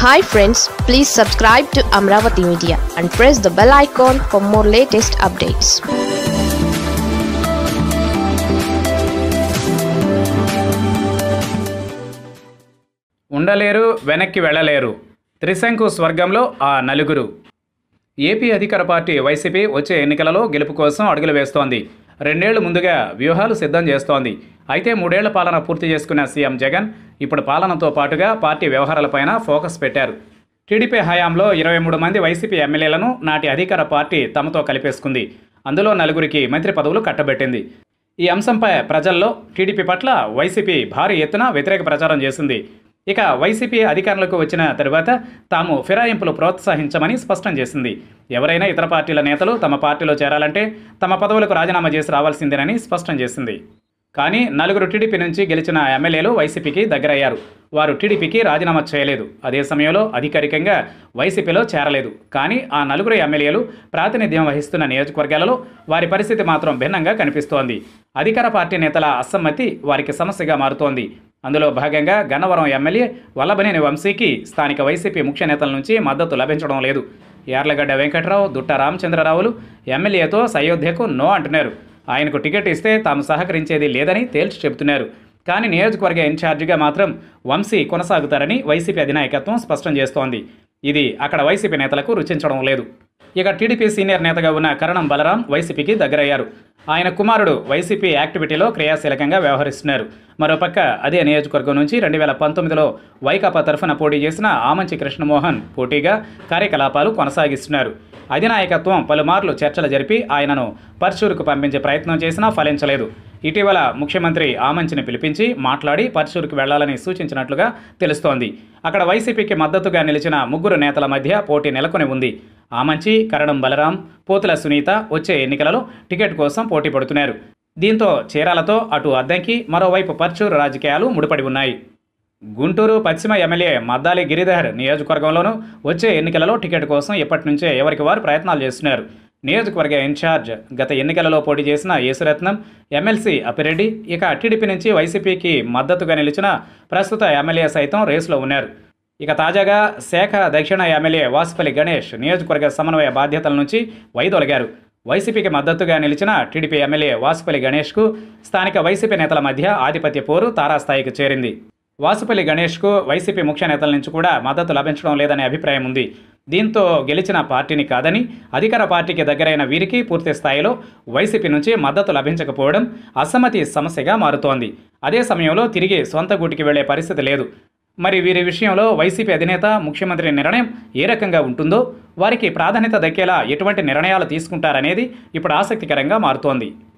hi friends please subscribe to Amaravati media and press the bell icon for more latest updates ఉండలేరు వెనక్కి వెళ్ళలేరు త్రిశంకు స్వర్గంలో ఆ నలుగురు ఏపీ అధికార పార్టీ వైసీపీ వచ్చే ఎన్నికలలో గెలుపు కోసం అడుగులు వేస్తోంది రెండేళ్లు ముందుగా వ్యూహాలు సిద్ధం చేస్తోంది అయితే మూడేళ్ల పాలన పూర్తి చేసుకున్న సీఎం జగన్ ఇప్పుడు పాలనతో పాటుగా పార్టీ వ్యవహారాలపైన ఫోకస్ పెట్టారు టీడీపీ హయాంలో ఇరవై మూడు మంది వైసీపీ ఎమ్మెల్యేలను నాటి అధికార పార్టీ తమతో కలిపేసుకుంది అందులో నలుగురికి మంత్రి పదవులు కట్టబెట్టింది ఈ అంశంపై ప్రజల్లో టీడీపీ పట్ల వైసీపీ భారీ ఎత్తున వ్యతిరేక ప్రచారం చేసింది ఇక వైసీపీ అధికారంలోకి వచ్చిన తరువాత తాము ఫిరాయింపులు ప్రోత్సహించమని స్పష్టం చేసింది ఎవరైనా ఇతర పార్టీల నేతలు తమ పార్టీలో చేరాలంటే తమ పదవులకు రాజీనామా చేసి రావాల్సిందేనని స్పష్టం చేసింది కానీ నలుగురు టీడీపీ నుంచి గెలిచిన ఎమ్మెల్యేలు వైసీపీకి దగ్గరయ్యారు వారు టీడీపీకి రాజీనామా చేయలేదు అదే సమయంలో అధికారికంగా వైసీపీలో చేరలేదు కానీ ఆ నలుగురు ఎమ్మెల్యేలు ప్రాతినిధ్యం వహిస్తున్న నియోజకవర్గాలలో వారి పరిస్థితి మాత్రం భిన్నంగా కనిపిస్తోంది అధికార పార్టీ నేతల అసమ్మతి వారికి సమస్యగా మారుతోంది అందులో భాగంగా గన్నవరం ఎమ్మెల్యే వల్లభనేని వంశీకి స్థానిక వైసీపీ ముఖ్య నేతల నుంచి మద్దతు లభించడం లేదు యార్లగడ్డ వెంకట్రావు దుట్ట రామచంద్రరావులు ఎమ్మెల్యేతో సయోధ్యకు నో అంటున్నారు ఆయనకు టికెట్ ఇస్తే తాము సహకరించేది లేదని తేల్చి చెబుతున్నారు కానీ నియోజకవర్గ ఇన్ఛార్జిగా మాత్రం వంశీ కొనసాగుతారని వైసీపీ అధినాయకత్వం స్పష్టం చేస్తోంది ఇది అక్కడ వైసీపీ నేతలకు రుచించడం లేదు ఇక టీడీపీ సీనియర్ నేతగా ఉన్న కరణం బలరాం వైసీపీకి దగ్గరయ్యారు ఆయన కుమారుడు వైసీపీ యాక్టివిటీలో క్రియాశీలకంగా వ్యవహరిస్తున్నారు మరోపక్క అదే నియోజకవర్గం నుంచి రెండు వేల పంతొమ్మిదిలో వైకాపా తరఫున పోటీ చేసిన ఆమంచి కృష్ణమోహన్ పోటీగా కార్యకలాపాలు కొనసాగిస్తున్నారు అధినాయకత్వం పలుమార్లు చర్చలు జరిపి ఆయనను పర్చూరుకు పంపించే ప్రయత్నం చేసినా ఫలించలేదు ఇటీవల ముఖ్యమంత్రి ఆమంచిని పిలిపించి మాట్లాడి పర్చూరుకు వెళ్లాలని సూచించినట్లుగా తెలుస్తోంది అక్కడ వైసీపీకి మద్దతుగా నిలిచిన ముగ్గురు నేతల మధ్య పోటీ నెలకొని ఉంది ఆమంచి కరణం బలరాం పోతుల సునీత వచ్చే ఎన్నికలలో టికెట్ కోసం పోటీ పడుతున్నారు దీంతో చీరాలతో అటు అద్దంకి మరోవైపు పర్చూరు రాజకీయాలు ముడిపడి ఉన్నాయి గుంటూరు పశ్చిమ ఎమ్మెల్యే మద్దాలి గిరిధర్ నియోజకవర్గంలోనూ వచ్చే ఎన్నికలలో టికెట్ కోసం ఇప్పటి నుంచే ఎవరికి వారు ప్రయత్నాలు చేస్తున్నారు నియోజకవర్గ ఇన్ఛార్జ్ గత ఎన్నికలలో పోటీ చేసిన యేసురత్నం ఎమ్మెల్సీ అప్పిరెడ్డి ఇక టీడీపీ నుంచి వైసీపీకి మద్దతుగా నిలిచిన ప్రస్తుత ఎమ్మెల్యే సైతం రేసులో ఉన్నారు ఇక తాజాగా శాఖ దక్షిణ ఎమ్మెల్యే వాసుపల్లి గణేష్ నియోజకవర్గ సమన్వయ బాధ్యతల నుంచి వైదొలగారు వైసీపీకి మద్దతుగా నిలిచిన టీడీపీ ఎమ్మెల్యే వాసుపల్లి గణేష్కు స్థానిక వైసీపీ నేతల మధ్య ఆధిపత్య పోరు తారాస్థాయికి చేరింది వాసుపల్లి గణేష్కు వైసీపీ ముఖ్య నేతల నుంచి కూడా మద్దతు లభించడం లేదనే అభిప్రాయం ఉంది దీంతో గెలిచిన పార్టీని కాదని అధికార పార్టీకి దగ్గరైన వీరికి పూర్తి స్థాయిలో వైసీపీ నుంచి మద్దతు లభించకపోవడం అసమ్మతి సమస్యగా మారుతోంది అదే సమయంలో తిరిగి సొంత గూటికి వెళ్లే పరిస్థితి లేదు మరి వీరి విషయంలో వైసీపీ అధినేత ముఖ్యమంత్రి నిర్ణయం ఏ రకంగా ఉంటుందో వారికి ప్రాధాన్యత దక్కేలా ఎటువంటి నిర్ణయాలు తీసుకుంటారనేది ఇప్పుడు ఆసక్తికరంగా మారుతోంది